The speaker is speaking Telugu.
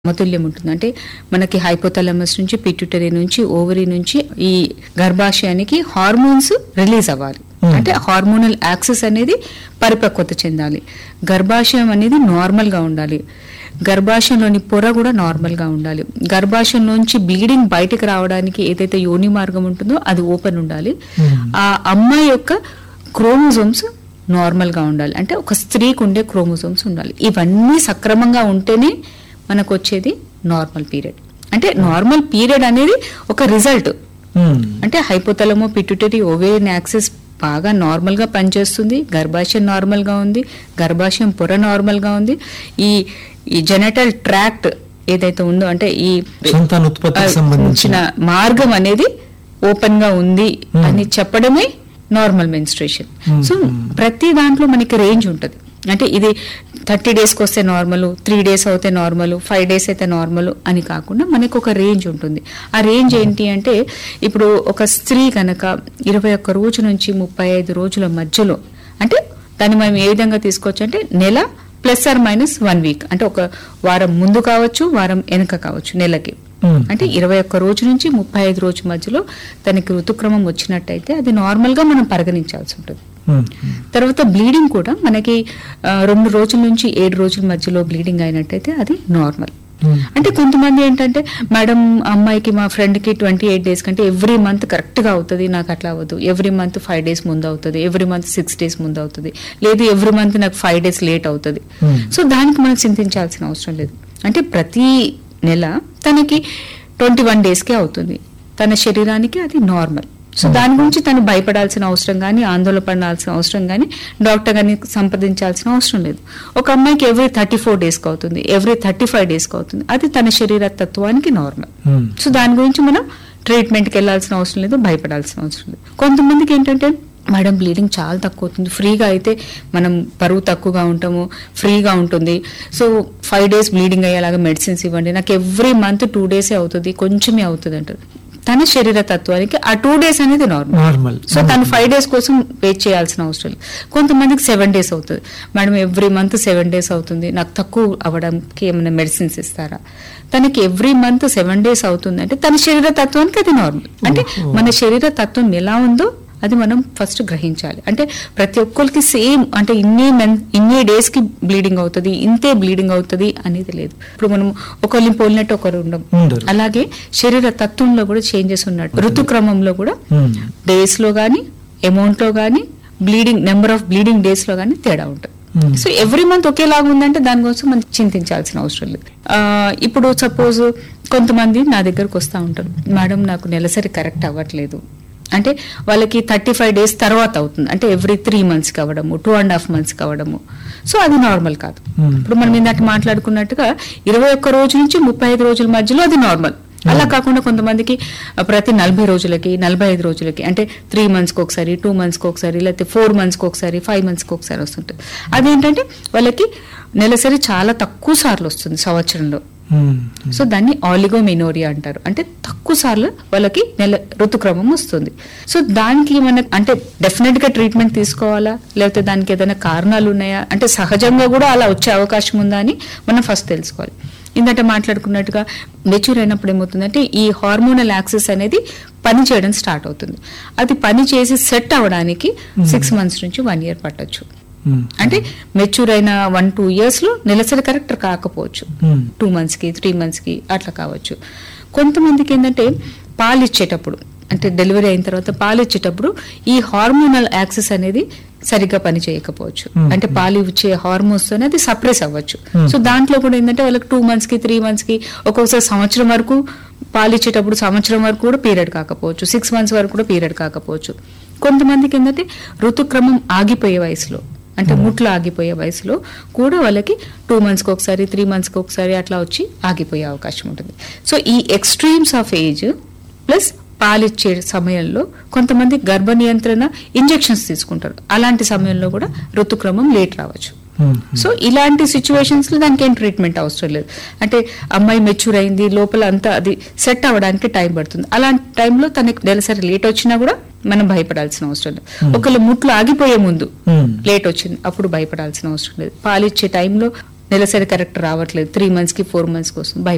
సమతుల్యం ఉంటుంది అంటే మనకి హైపోథాలమస్ నుంచి పిట్యూటరీ నుంచి ఓవరీ నుంచి ఈ గర్భాశయానికి హార్మోన్స్ రిలీజ్ అవ్వాలి Hmm. అంటే హార్మోనల్ యాక్సెస్ అనేది పరిపక్వత చెందాలి గర్భాశయం అనేది నార్మల్ గా ఉండాలి గర్భాశయంలోని పొర కూడా నార్మల్ గా ఉండాలి గర్భాశయం నుంచి బ్లీడింగ్ బయటకు రావడానికి ఏదైతే యోని మార్గం ఉంటుందో అది ఓపెన్ ఉండాలి Hmm. ఆ అమ్మాయి యొక్క క్రోమోజోమ్స్ నార్మల్ గా ఉండాలి అంటే ఒక స్త్రీకి ఉండే క్రోమోజోమ్స్ ఉండాలి ఇవన్నీ సక్రమంగా ఉంటేనే మనకు వచ్చేది నార్మల్ పీరియడ్ అంటే నార్మల్ పీరియడ్ అనేది ఒక రిజల్ట్ ఉమ్. అంటే హైపోతలమో పిట్యూటరీ ఓవేరియన్ యాక్సెస్ బాగా నార్మల్ గా పనిచేస్తుంది గర్భాశయం నార్మల్ గా ఉంది గర్భాశయం పొర నార్మల్ గా ఉంది ఈ ఈ జెనటల్ ట్రాక్ట్ ఏదైతే ఉందో అంటే ఈ సంతాన ఉత్పత్తికి సంబంధించిన సంబంధించిన మార్గం అనేది ఓపెన్ గా ఉంది Hmm. అని చెప్పడమే నార్మల్ మెన్స్ట్రేషన్ Hmm. సో ప్రతి దాంట్లో మనకి రేంజ్ ఉంటుంది అంటే ఇది థర్టీ డేస్కి వస్తే నార్మల్ త్రీ డేస్ అయితే నార్మల్ ఫైవ్ డేస్ అయితే నార్మల్ అని కాకుండా మనకు ఒక రేంజ్ ఉంటుంది ఆ రేంజ్ ఏంటి అంటే ఇప్పుడు ఒక స్త్రీ కనుక ఇరవై ఒక్క రోజు నుంచి ముప్పై ఐదు రోజుల మధ్యలో అంటే దాన్ని మనం ఏ విధంగా తీసుకోవచ్చు అంటే నెల plus or minus one week అంటే ఒక వారం ముందు కావచ్చు వారం వెనక కావచ్చు నెలకి ఉమ్. అంటే ఇరవై ఒక్క రోజు నుంచి ముప్పై ఐదు రోజు మధ్యలో తనకి ఋతుక్రమం వచ్చినట్టయితే అది నార్మల్ గా మనం పరిగణించాల్సి ఉంటుంది ఉమ్. తర్వాత బ్లీడింగ్ కూడా మనకి ఆ, రెండు రోజుల నుంచి ఏడు రోజుల మధ్యలో బ్లీడింగ్ అయినట్టయితే అది నార్మల్ ఉమ్. అంటే కొంతమంది ఏంటంటే మేడం అమ్మాయికి మా ఫ్రెండ్ కి ట్వంటీ ఎయిట్ డేస్ కంటే ఎవ్రీ మంత్ కరెక్ట్ గా అవుతుంది నాకు అట్లా అవ్వదు ఎవ్రీ మంత్ ఫైవ్ డేస్ ముందు అవుతుంది ఎవ్రీ మంత్ సిక్స్ డేస్ ముందు అవుతుంది లేదు ఎవ్రీ మంత్ నాకు ఫైవ్ డేస్ లేట్ అవుతుంది Hmm. సో దానికి మనం చింతించాల్సిన అవసరం లేదు అంటే ప్రతి నెల తనకి ట్వంటీ వన్ డేస్కే అవుతుంది తన శరీరానికి అది నార్మల్ సో దాని గురించి తను భయపడాల్సిన అవసరం కానీ ఆందోళన పడాల్సిన అవసరం కానీ డాక్టర్ గారిని సంప్రదించాల్సిన అవసరం లేదు ఒక అమ్మాయికి ఎవ్రీ థర్టీ ఫోర్ డేస్కి అవుతుంది ఎవ్రీ థర్టీ ఫైవ్ డేస్కి అవుతుంది అది తన శరీర తత్వానికి నార్మల్ ఉమ్. సో దాని గురించి మనం ట్రీట్మెంట్కి వెళ్ళాల్సిన అవసరం లేదు భయపడాల్సిన అవసరం లేదు కొంతమందికి ఏంటంటే మేడం బ్లీడింగ్ చాలా తక్కువ అవుతుంది ఫ్రీగా అయితే మనం బరువు తక్కువగా ఉంటాము ఫ్రీగా ఉంటుంది సో ఫైవ్ డేస్ బ్లీడింగ్ అయ్యేలాగా మెడిసిన్స్ ఇవ్వండి నాకు ఎవ్రీ మంత్ టూ డేసే అవుతుంది కొంచెమే అవుతుంది అంటారు తన శరీర తత్వానికి ఆ టూ డేస్ అనేది నార్మల్ నార్మల్ సో తను ఫైవ్ డేస్ కోసం వెయిట్ చేయాల్సిన అవసరం లేదు కొంతమందికి సెవెన్ డేస్ అవుతుంది madam every month seven days అవుతుంది నాకు తక్కువ అవ్వడానికి ఏమైనా మెడిసిన్స్ ఇస్తారా తనకి ఎవ్రీ మంత్ సెవెన్ డేస్ అవుతుంది అంటే తన శరీర తత్వానికి అది నార్మల్ అంటే ఓహో. మన శరీర తత్వం ఎలా ఉందో అది మనం ఫస్ట్ గ్రహించాలి అంటే ప్రతి ఒక్కరికి సేమ్ అంటే ఇన్ని మెన్ ఇన్ని డేస్ కి బ్లీడింగ్ అవుతుంది ఇంతే బ్లీడింగ్ అవుతుంది అనేది లేదు ఇప్పుడు మనం ఒకరిని పోలినట్టు ఒకరు ఉండం ఉండరు. అలాగే శరీర తత్వంలో కూడా చేంజెస్ ఉన్నట్టు ఋతుక్రమంలో కూడా ఉమ్. డేస్ లో గానీ అమౌంట్ లో గానీ bleeding number of bleeding days లో గానీ తేడా ఉంటుంది Hmm. సో ఎవ్రీ మంత్ ఒకేలాగా ఉందంటే దానికోసం మనం చింతించాల్సిన అవసరం లేదు ఆ, ఇప్పుడు సపోజ్ కొంతమంది నా దగ్గరకు వస్తూ ఉంటారు మేడం నాకు నెలసరి కరెక్ట్ అవ్వట్లేదు అంటే వాళ్ళకి థర్టీ ఫైవ్ డేస్ తర్వాత అవుతుంది అంటే ఎవ్రీ త్రీ మంత్స్కి అవ్వడము టూ అండ్ హాఫ్ మంత్స్కి అవ్వడము సో అది నార్మల్ కాదు Hmm. ఇప్పుడు మనం ఇందాక మాట్లాడుకున్నట్టుగా ఇరవై ఒక్క రోజు నుంచి ముప్పై ఐదు రోజుల మధ్యలో అది నార్మల్ అలా కాకుండా కొంతమందికి ఆ, ప్రతి నలభై రోజులకి నలభై ఐదు రోజులకి అంటే త్రీ మంత్స్కి ఒకసారి టూ మంత్స్కి ఒకసారి లేకపోతే ఫోర్ మంత్స్కి ఒకసారి ఫైవ్ మంత్స్కి ఒకసారి వస్తుంటుంది అదేంటంటే వాళ్ళకి నెలసరి చాలా తక్కువ సార్లు వస్తుంది సంవత్సరంలో ఉమ్. సో దాన్ని ఆలిగోమెనోరియా అంటారు అంటే తక్కువ సార్లు వాళ్ళకి నెల ఋతుక్రమం వస్తుంది సో దానికి మన అంటే డెఫినెట్ గా ట్రీట్మెంట్ తీసుకోవాలా లేకపోతే దానికి ఏదైనా కారణాలు ఉన్నాయా అంటే సహజంగా కూడా అలా వచ్చే అవకాశం ఉందా అని మనం ఫస్ట్ తెలుసుకోవాలి ఇందట మాట్లాడుకున్నట్టుగా మెచ్యూర్ అయినప్పుడు ఏమవుతుందంటే ఈ హార్మోనల్ యాక్సెస్ అనేది పని చేయడం స్టార్ట్ అవుతుంది అది పని చేసి సెట్ అవ్వడానికి సిక్స్ మంత్స్ నుంచి వన్ ఇయర్ పట్టొచ్చు ఉమ్. అంటే మెచ్యూర్ అయిన వన్ టూ ఇయర్స్ లో నెలసరి కరెక్ట్ కాకపోవచ్చు ఉమ్. టూ మంత్స్ కి త్రీ మంత్స్ కి అట్లా కావచ్చు కొంతమందికి ఏంటంటే పాలు ఇచ్చేటప్పుడు అంటే డెలివరీ అయిన తర్వాత పాలు ఇచ్చేటప్పుడు ఈ హార్మోనల్ యాక్సెస్ అనేది సరిగ్గా పని చేయకపోవచ్చు Hmm. అంటే పాలు ఇచ్చే హార్మోన్స్ తోనే అది సప్రెస్ అవ్వచ్చు Hmm. సో దాంట్లో కూడా ఏంటంటే వాళ్ళకి టూ మంత్స్ కి త్రీ మంత్స్ కి ఒక్కొక్కసారి సంవత్సరం వరకు పాలు ఇచ్చేటప్పుడు సంవత్సరం వరకు కూడా పీరియడ్ కాకపోవచ్చు సిక్స్ మంత్స్ వరకు కూడా పీరియడ్ కాకపోవచ్చు కొంతమందికి ఏంటంటే ఋతుక్రమం ఆగిపోయే వయసులో అంటే ముట్లు ఆగిపోయే వయసులో కూడా వాళ్ళకి టూ మంత్స్కి ఒకసారి త్రీ మంత్స్కి ఒకసారి అట్లా వచ్చి ఆగిపోయే అవకాశం ఉంటుంది సో ఈ ఎక్స్ట్రీమ్స్ ఆఫ్ ఏజ్ ప్లస్ పాలిచ్చే సమయంలో కొంతమంది గర్భ నియంత్రణ ఇంజెక్షన్స్ తీసుకుంటారు అలాంటి సమయంలో కూడా ఋతుక్రమం లేట్ రావచ్చు ఉమ్. సో ఇలాంటి సిచ్యువేషన్స్ లో దానికి ఏం ట్రీట్మెంట్ అవసరం లేదు అంటే అమ్మాయి మెచ్యూర్ అయింది లోపల అంతా అది సెట్ అవ్వడానికి టైం పడుతుంది అలాంటి టైంలో తనకి నెలసరి లేట్ వచ్చినా కూడా మనం భయపడాల్సిన అవసరం లేదు ఒకవేళ ముట్లు ఆగిపోయే ముందు ఉమ్. లేట్ వచ్చింది అప్పుడు భయపడాల్సిన అవసరం లేదు పాలిచ్చే టైంలో నెలసరి కరెక్ట్ రావట్లేదు త్రీ మంత్స్ కి ఫోర్ మంత్స్ కోసం భయ